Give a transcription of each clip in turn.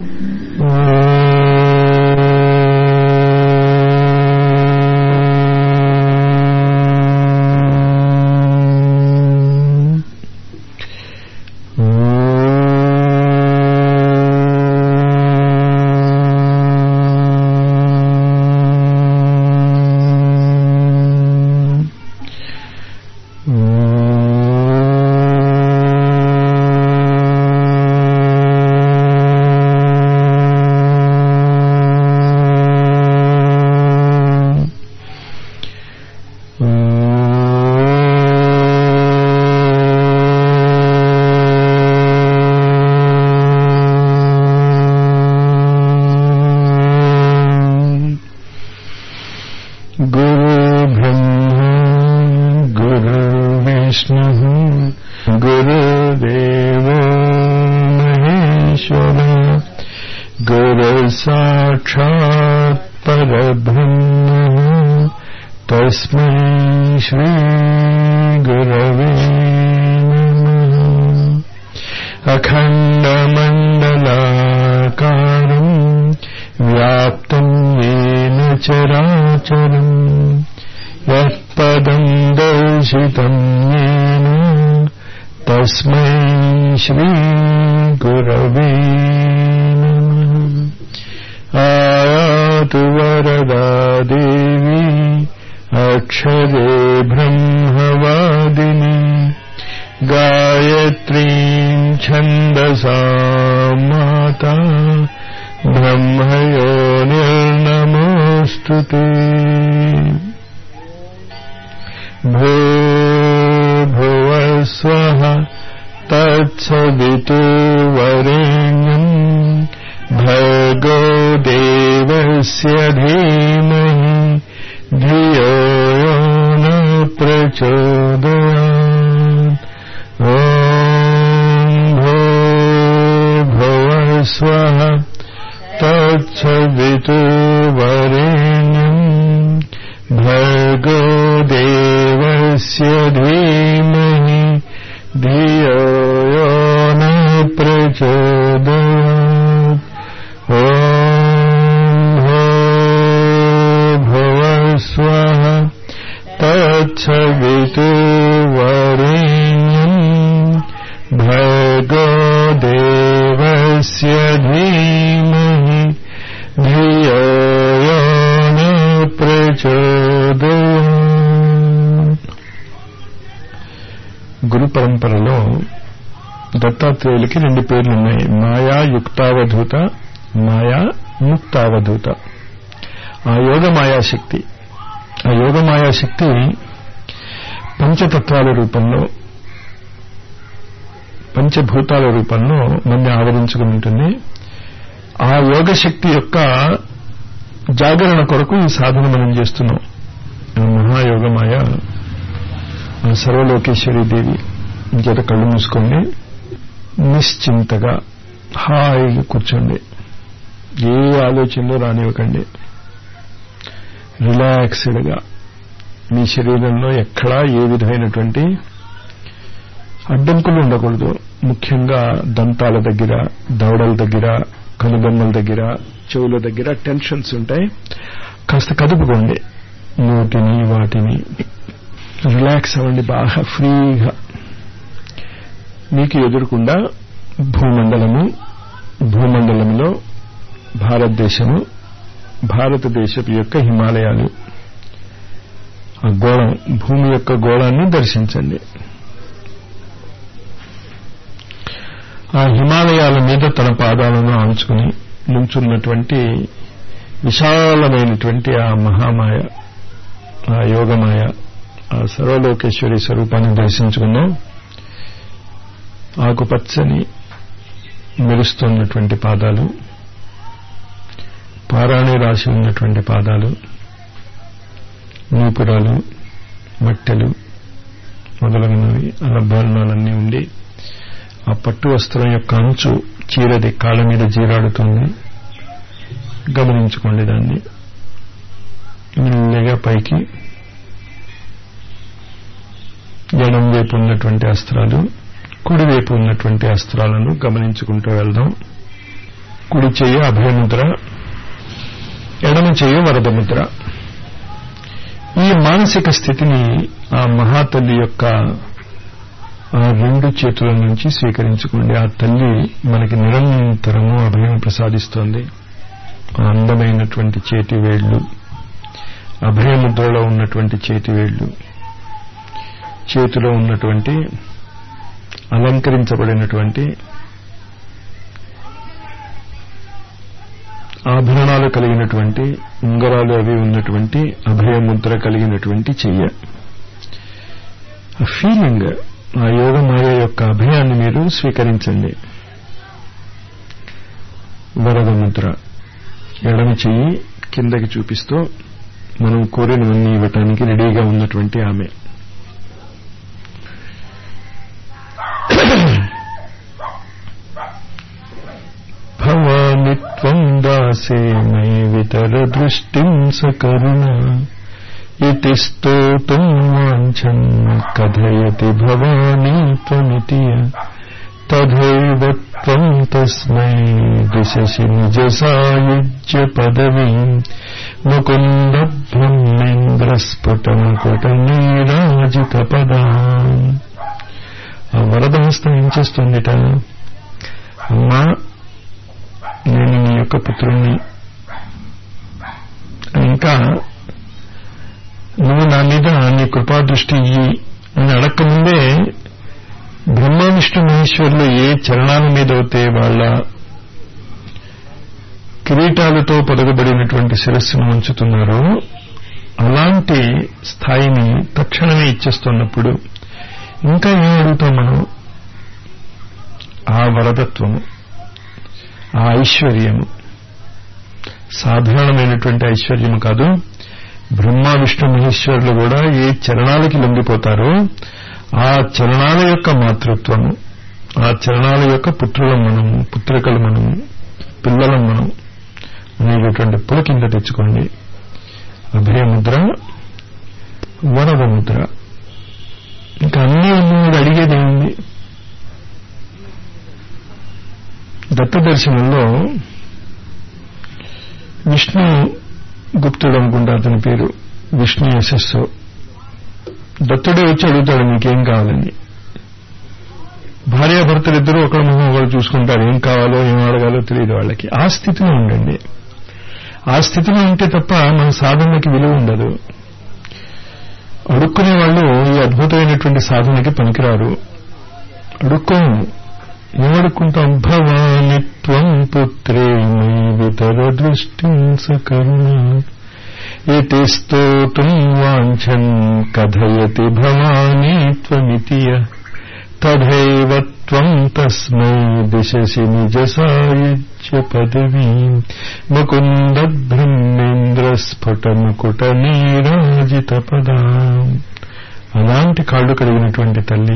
गुरु ब्रह्मा गुरु विष्णु गुरुदेवो महेश्वर गुरु साक्षात् परब्रह्म तस्मै श्रीगुरवे नमः अखण्डमण्डलाकारम् व्याप्तम् येन चराचरम् यत्पदम् दर्शितम् येन तस्मै श्रीगुरवे नमः आयातु वरदा देवी अक्षरे ब्रह्मवादिनी गायत्रीम् छन्दसा माता ब्रह्मयो निर्नमोऽस्तु ते भो भुवः स्वः तत्सवितुर्वरेण्यम् भर्गो देवस्य धीमहि धियो यो न प्रचोदयात् ॐ भो भुवः स्वः तत्सवितुर्वरेण्यम् भर्गो देवस्य धीमहि धियो यो न प्रचोदयात् ॐ भो भुवः स्वः तत्सवितुर्वरेण्यम् भर्गो देवस्य धीमहि धियो यो न ప్రచోదయాత్ గురు పరంపరలో దత్తాత్రేయులకి రెండు పేర్లున్నాయి మాయా యుక్తావధూత మాయా ముక్తావధూత ఆ యోగ మాయాశక్తి ఆ యోగ మాయాశక్తి పంచతత్వాల రూపంలో పంచభూతాల రూపంలో మన ఆవరించుకుని ఉంటుంది ఆ యోగ శక్తి యొక్క జాగరణ కొరకు ఈ సాధన మనం చేస్తున్నాం మహాయోగమాయ సర్వలోకేశ్వరి దేవి ఇంకేత కళ్ళు మూసుకోండి నిశ్చింతగా హాయిగా కూర్చోండి ఏ ఆలోచనలు రానివ్వకండి రిలాక్స్డ్గా మీ శరీరంలో ఎక్కడా ఏ విధమైనటువంటి అడ్డంకులు ఉండకూడదు ముఖ్యంగా దంతాల దగ్గర దవడల దగ్గర కనుబొమ్మల దగ్గర చెవుల దగ్గర టెన్షన్స్ ఉంటాయి కాస్త కదుపుకోండి నోటిని వాటిని రిలాక్స్ అవ్వండి బాగా ఫ్రీగా మీకు ఎదురుకుండా భూమండలము భూమండలంలో భారతదేశము భారతదేశపు యొక్క హిమాలయాలు ఆ గోళం భూమి యొక్క గోళాన్ని దర్శించండి ఆ హిమాలయాల మీద తన పాదాలను ఆంచుకుని నుంచున్నటువంటి విశాలమైనటువంటి ఆ మహామాయ ఆ యోగమాయ ఆ సర్వలోకేశ్వరి స్వరూపాన్ని దర్శించుకున్నాం ఆకుపచ్చని మెరుస్తున్నటువంటి పాదాలు పారాణి రాసి ఉన్నటువంటి పాదాలు నూపురాలు మట్టెలు మొదలగునవి అలభరణాలన్నీ ఉండి ఆ పట్టు వస్త్రం యొక్క అంచు చీరది కాళ్ళ మీద జీరాడుతుంది గమనించుకోండి దాన్ని మెల్లగా పైకి ఎడం వైపు ఉన్నటువంటి అస్త్రాలు కుడివైపు ఉన్నటువంటి అస్త్రాలను గమనించుకుంటూ వెళ్దాం కుడి చెయ్యి అభయముద్ర ఎడమ చెయ్యి వరదముద్ర ఈ మానసిక స్థితిని ఆ మహాతల్లి యొక్క ఆ రెండు చేతుల నుంచి స్వీకరించుకోండి ఆ తల్లి మనకి నిరంతరము అభయం ప్రసాదిస్తోంది ఆ అందమైనటువంటి చేతి వేళ్లు అభయముద్రలో ఉన్నటువంటి చేతి వేళ్లు చేతిలో ఉన్నటువంటి అలంకరించబడినటువంటి ఆభరణాలు కలిగినటువంటి ఉంగరాలు అవి ఉన్నటువంటి అభయముద్ర కలిగినటువంటి చెయ్య ఆ ఫీలింగ్ ఆ యోగమాయ యొక్క అభయాన్ని మీరు స్వీకరించండి వరద ముద్ర ఎడమ చెయ్యి కిందకి చూపిస్తూ మనం కోరినవన్నీ ఇవ్వటానికి రెడీగా ఉన్నటువంటి ఆమె భవాని త్వం దాసే మై వితర దృష్టిం సకరుణ ఇతి స్తోతుం వాంఛన్ కథయతి భవానీ త్వమితి తథైవ త్వం తస్మై దిశసి నిజ సాయుజ్య పదవీ ముకుంద బ్రహ్మేంద్ర స్ఫుటముకుట నీరాజిత పదా ఆ వరదహస్తం ఏం చేస్తుందిట అమ్మా నేను నీ యొక్క పుత్రుణ్ణి ఇంకా నువ్వు నా మీద నీ కృపాదృష్టి ఇయ్యి అని అడక్కముందే బ్రహ్మ విష్ణు మహేశ్వరులు ఏ చరణాల మీద అయితే వాళ్ళ కిరీటాలతో పొదగబడినటువంటి శిరస్సును ఉంచుతున్నారో అలాంటి స్థాయిని తక్షణమే ఇచ్చేస్తున్నప్పుడు ఇంకా ఏం అడుగుతాం మనం ఆ వరదత్వము ఆ ఐశ్వర్యము సాధారణమైనటువంటి ఐశ్వర్యము కాదు బ్రహ్మ విష్ణు మహేశ్వరులు కూడా ఏ చరణాలకి లొంగిపోతారో ఆ చరణాల యొక్క మాతృత్వము ఆ చరణాల యొక్క పుత్రులం మనము పుత్రికలు మనము పిల్లలం మనం అనేటటువంటి పులకింద తెచ్చుకోండి అభయముద్ర వరద ముద్ర ఇంకా అన్నీ ఉన్నవాడు అడిగేది ఏముంది దత్త దర్శనంలో విష్ణు గుప్తుడు అనుకుంటా అతని పేరు విష్ణు యశస్సు దత్తుడే వచ్చి అడుగుతాడు నీకేం కావాలని భార్యాభర్తలిద్దరూ ఒకరి మొహం ఒకరు చూసుకుంటారు ఏం కావాలో ఏం అడగాలో తెలియదు వాళ్ళకి ఆ స్థితిలో ఉండండి ఆ స్థితిలో ఉంటే తప్ప మన సాధనకి విలువ ఉండదు అడుక్కునే వాళ్ళు ఈ అద్భుతమైనటువంటి సాధనకి పనికిరారు అడుక్కోము ఏమడుక్కుంటాం భవాని త్వం పుత్రే వితర దృష్టిం సకరుణ ఇతి స్తోతుం వాంఛన్ కథయతి భవానీ త్వమితియ తథైవ త్వం తస్మై దిశసి నిజ సాయుజ్య పదవీ ముకుంద బ్రహ్మేంద్ర స్ఫుట ముకుట నీరాజిత పదా అలాంటి కాళ్ళు కలిగినటువంటి తల్లి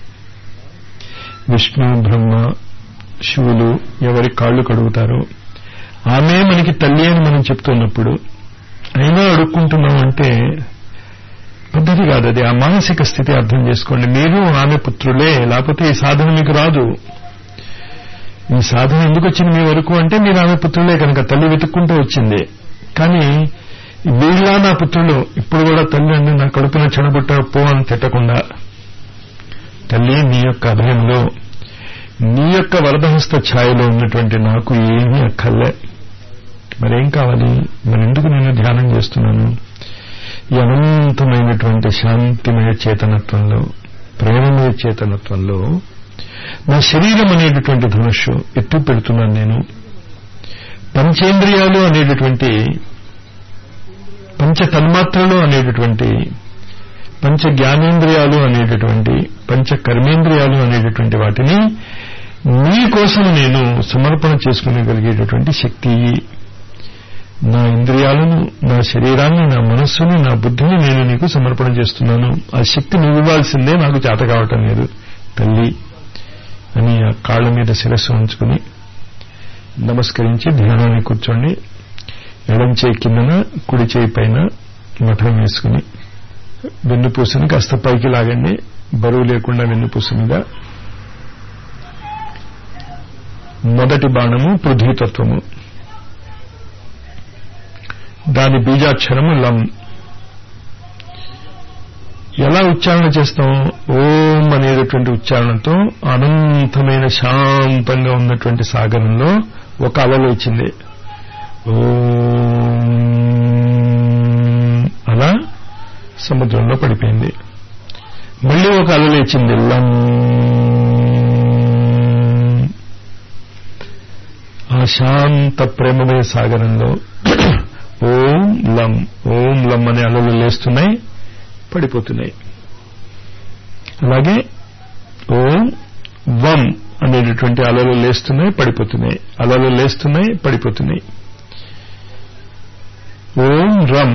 విష్ణు బ్రహ్మ శివులు ఎవరి కాళ్ళు కడుగుతారో ఆమె మనకి తల్లి అని మనం చెప్తున్నప్పుడు అయినా అడుక్కుంటున్నాం అంటే పద్ధతి కాదు అది ఆ మానసిక స్థితి అర్థం చేసుకోండి మీరు ఆమె పుత్రులే లేకపోతే ఈ సాధన మీకు రాదు ఈ సాధన ఎందుకు వచ్చింది మీ వరకు అంటే మీరు ఆమె పుత్రులే కనుక తల్లి వెతుక్కుంటూ వచ్చింది కానీ వీళ్ళ నా పుత్రులు ఇప్పుడు కూడా తల్లి అండి నా కడుపున చెడబుట్ట పో అని తిట్టకుండా తల్లి నీ యొక్క అభయంలో నీ యొక్క వరదహస్త ఛాయలో ఉన్నటువంటి నాకు ఏమీ అక్కర్లే మరేం కావాలి మరెందుకు నేను ధ్యానం చేస్తున్నాను ఈ అనంతమైనటువంటి శాంతిమయ చేతనత్వంలో ప్రేమమయ చేతనత్వంలో నా శరీరం అనేటటువంటి ధనుష్సు ఎత్తు పెడుతున్నాను నేను పంచేంద్రియాలు అనేటటువంటి పంచ తన్మాత్రలు అనేటటువంటి పంచ జ్ఞానేంద్రియాలు అనేటటువంటి పంచ కర్మేంద్రియాలు అనేటటువంటి వాటిని నీ కోసం నేను సమర్పణ చేసుకునేగలిగేటటువంటి శక్తి నా ఇంద్రియాలను నా శరీరాన్ని నా మనస్సుని నా బుద్ధిని నేను నీకు సమర్పణ చేస్తున్నాను ఆ శక్తి నువ్వు ఇవ్వాల్సిందే నాకు చేత కావటం లేదు తల్లి అని ఆ కాళ్ళ మీద శిరస్సు ఉంచుకుని నమస్కరించి ధ్యానాన్ని కూర్చోండి ఎడం చేయి కిందన కుడి చేయి పైన మఠం వేసుకుని వెన్నుపూసని కాస్త పైకి లాగండి బరువు లేకుండా వెన్నుపూస మీద మొదటి బాణము పృథ్వీతత్వము దాని బీజాక్షరము లం ఎలా ఉచ్చారణ చేస్తాం ఓం అనేటటువంటి ఉచ్చారణతో అనంతమైన శాంతంగా ఉన్నటువంటి సాగరంలో ఒక అల లేచింది ఓం అలా సముద్రంలో పడిపోయింది మళ్ళీ ఒక అల లేచింది లం ఆ శాంత ప్రేమమయ సాగరంలో ఓం లం ఓం లం అనే అలలు లేస్తున్నాయి పడిపోతున్నాయి అలాగే ఓం వం అనేటటువంటి అలలు లేస్తున్నాయి పడిపోతున్నాయి అలలు లేస్తున్నాయి పడిపోతున్నాయి ఓం రం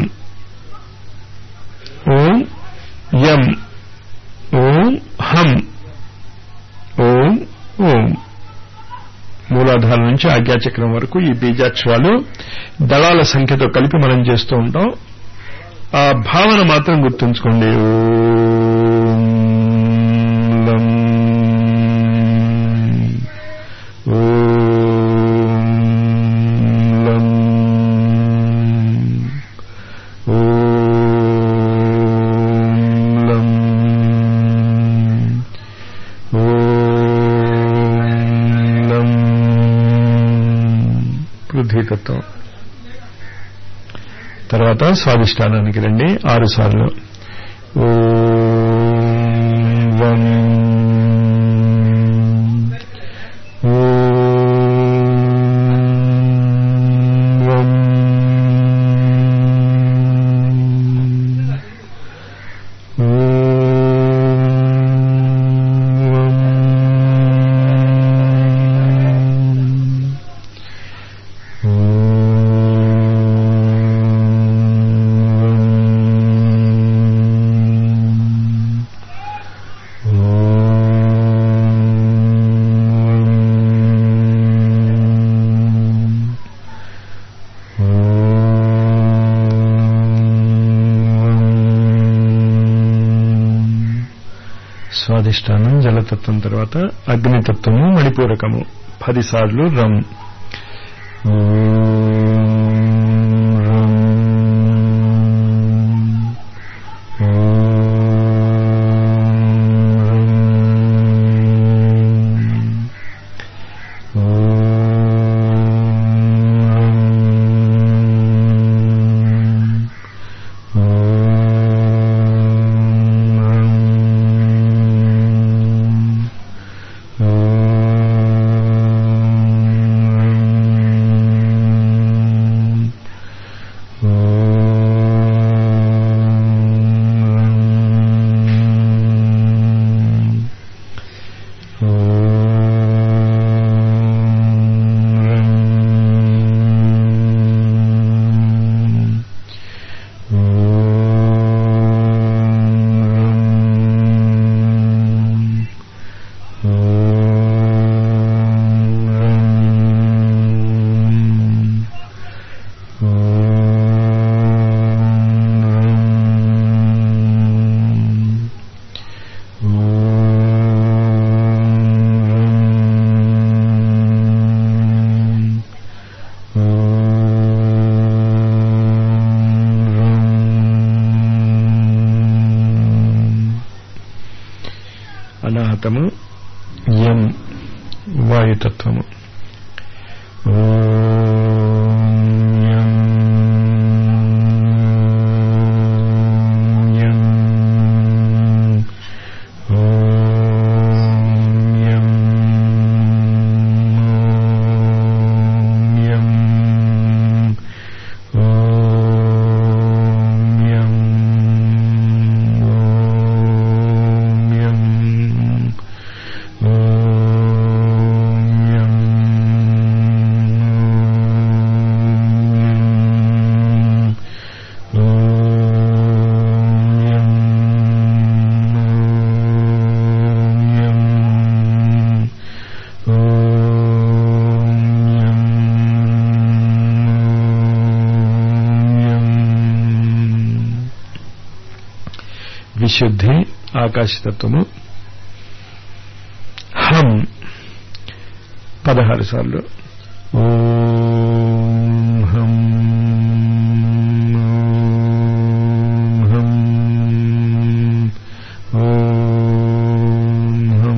ఓం యం ఓం హం ఓం ఓం మూలాధారం నుంచి ఆజ్ఞాచక్రం వరకు ఈ బీజాక్షరాలు దళాల సంఖ్యతో కలిపి మనం చేస్తూ ఉంటాం ఆ భావన మాత్రం గుర్తుంచుకోండి ఓం లం ఓం లం ఓం లం ఓం లం పృథ్వీతత్వం తర్వాత స్వాదిష్టానానికి రండి ఆరు సార్లు ఓం వం ఓం వం ఓం వం స్వాధిష్టానం జలతత్వం తర్వాత అగ్నితత్వము మణిపూరకము పదిసార్లు రం అనాహతము యం వాయుతత్వము విశుద్ధి ఆకాశతత్వము హం పదహారు సార్లు ఓం హం ఓం హం ఓం హం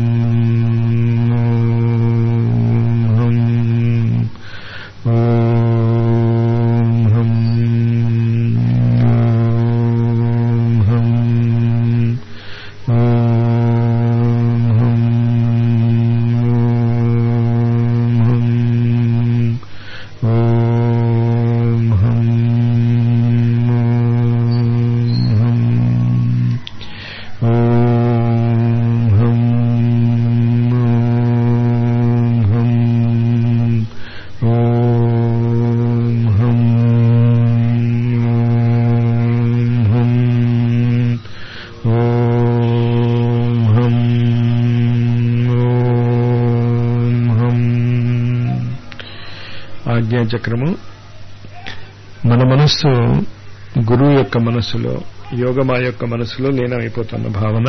ఓం హం ఓం హం ఓం హం ఓం హం ఓం హం ఓం హం ఓం హం ఓం హం ఓం హం ఆజ్ఞాచక్రము మన మనస్సు గురువు యొక్క మనస్సులో యోగమా యొక్క మనస్సులో లీనమైపోతున్న భావన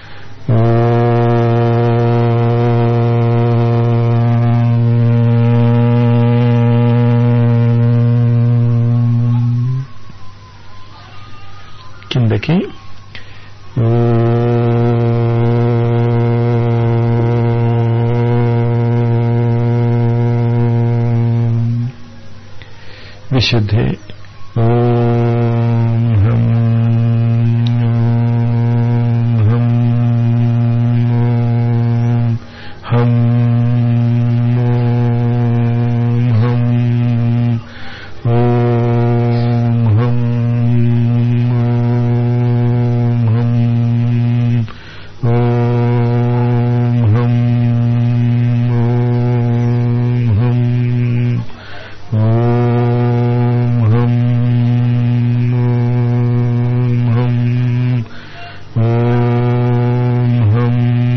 కిందకి విశుద్ధి ఓం హం ఓం హం ఓం హం ఓం హం ఓం హం ఓం హం ఓం హం ఓం హం ఓం హం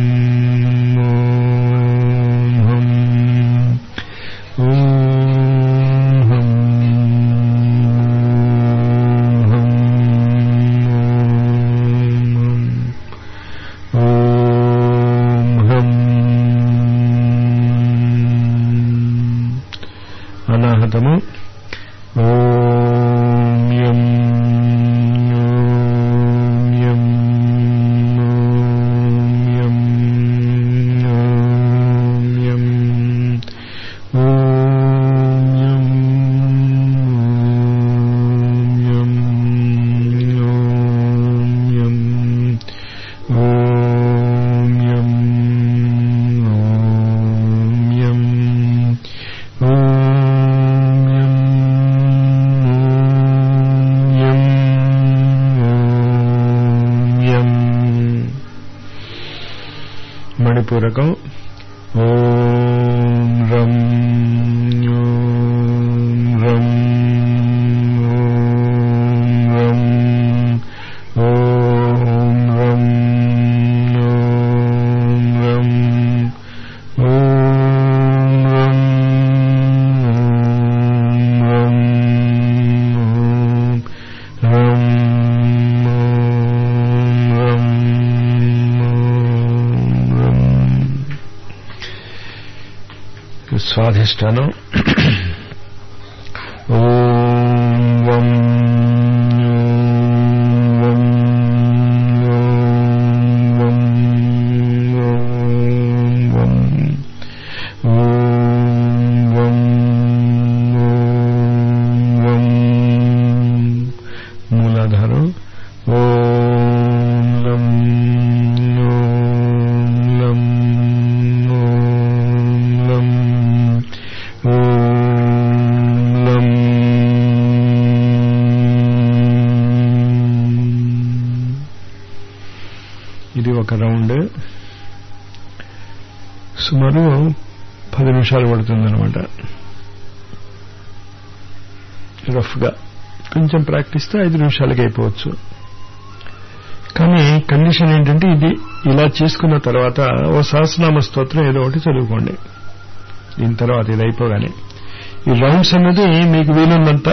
ఓం హం ఓం హం ఓం హం అనాహతము ఓం యం ఓం యం ఓం యం ఓం యం ఓం యం ఓం యం ఓం యం ఓం యం ఓం యం యం ఓం యం మణిపూరకం ఓం రం ఓం రం ఓం రం ఓం రం ఓం రం ఓం రం ఓం రం ఓం రం ఓం రం స్వాధిష్టానం ఓం వం ఓం వం ఓం వం ఓం వం ఓం వం మూలాధారం ఓం లం ఓం లం ఓం లం ఓం లం ఇది ఒక రౌండ్ సుమారు పది నిమిషాలు పడుతుందన్నమాట రఫ్గా కొంచెం ప్రాక్టీస్తే ఐదు నిమిషాలకి అయిపోవచ్చు కానీ కండిషన్ ఏంటంటే ఇది ఇలా చేసుకున్న తర్వాత ఓ సహస్రనామ స్తోత్రం ఏదో ఒకటి చదువుకోండి దీని తర్వాత ఇది అయిపోగానే ఈ రౌండ్స్ అన్నది మీకు వీలున్నంత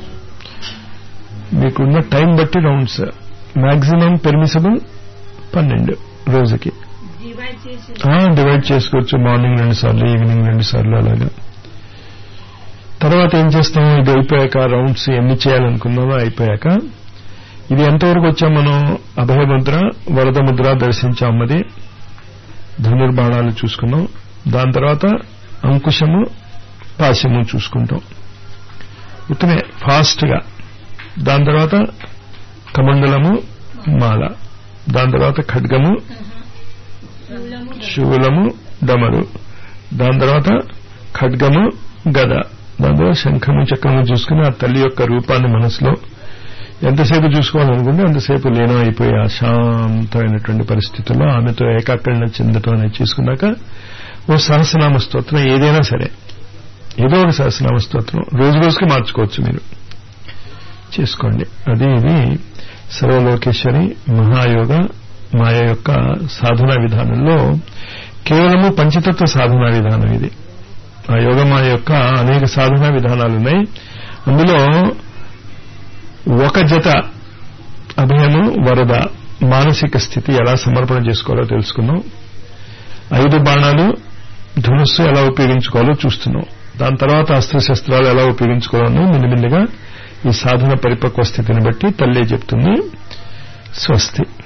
మీకున్న టైం బట్టి రౌండ్స్ మాక్సిమం పెర్మిసబుల్ పన్నెండు రోజుకి జీవై డివైడ్ చేసి డివైడ్ చేసుకోవచ్చు మార్నింగ్ రెండు సార్లు ఈవినింగ్ రెండు సార్లు అలాగా తర్వాత ఏం చేస్తాం ఇది అయిపోయాక రౌండ్స్ ఎన్ని చేయాలనుకున్నామో అయిపోయాక ఇది ఎంతవరకు వచ్చాం మనం అభయముద్ర వరద ముద్ర దర్శించామది ధనుర్బాణాలు చూసుకున్నాం దాని తర్వాత అంకుశము పాశము చూసుకుంటాం ఇతనే ఫాస్ట్ గా దాని తర్వాత కమండలము మాల దాని తర్వాత ఖడ్గము శూలము శూలము డమరు దాని తర్వాత ఖడ్గము గద దాని తర్వాత శంఖము చక్రము చూసుకుని ఆ తల్లి యొక్క రూపాన్ని మనసులో ఎంతసేపు చూసుకోవాలనుకుంటే అంతసేపు లీనం అయిపోయి ఆ శాంతమైనటువంటి పరిస్థితుల్లో ఆమెతో ఏకాకరణ చెందటం అనేది చేసుకున్నాక ఓ సహస్రనామ స్తోత్రం ఏదైనా సరే ఏదో ఒక సహస్రనామ స్తోత్రం రోజు రోజుకి మార్చుకోవచ్చు మీరు చేసుకోండి అది ఇది సర్వలోకేశ్వరి మహాయోగ మాయ యొక్క సాధనా విధానంలో కేవలము పంచతత్వ సాధనా విధానం ఇది ఆ యోగమాయ యొక్క అనేక సాధనా విధానాలు ఉన్నాయి అందులో ఒక జత అభయము వరద మానసిక స్థితి ఎలా సమర్పణ చేసుకోవాలో తెలుసుకున్నాం ఐదు బాణాలు ధనుస్సు ఎలా ఉపయోగించుకోవాలో చూస్తున్నాం దాని తర్వాత అస్త్రశస్త్రాలు ఎలా ఉపయోగించుకోవాలో మెల్లిమెల్లిగా ఈ సాధన పరిపక్వ స్థితిని బట్టి తల్లే చెప్తుంది స్వస్తి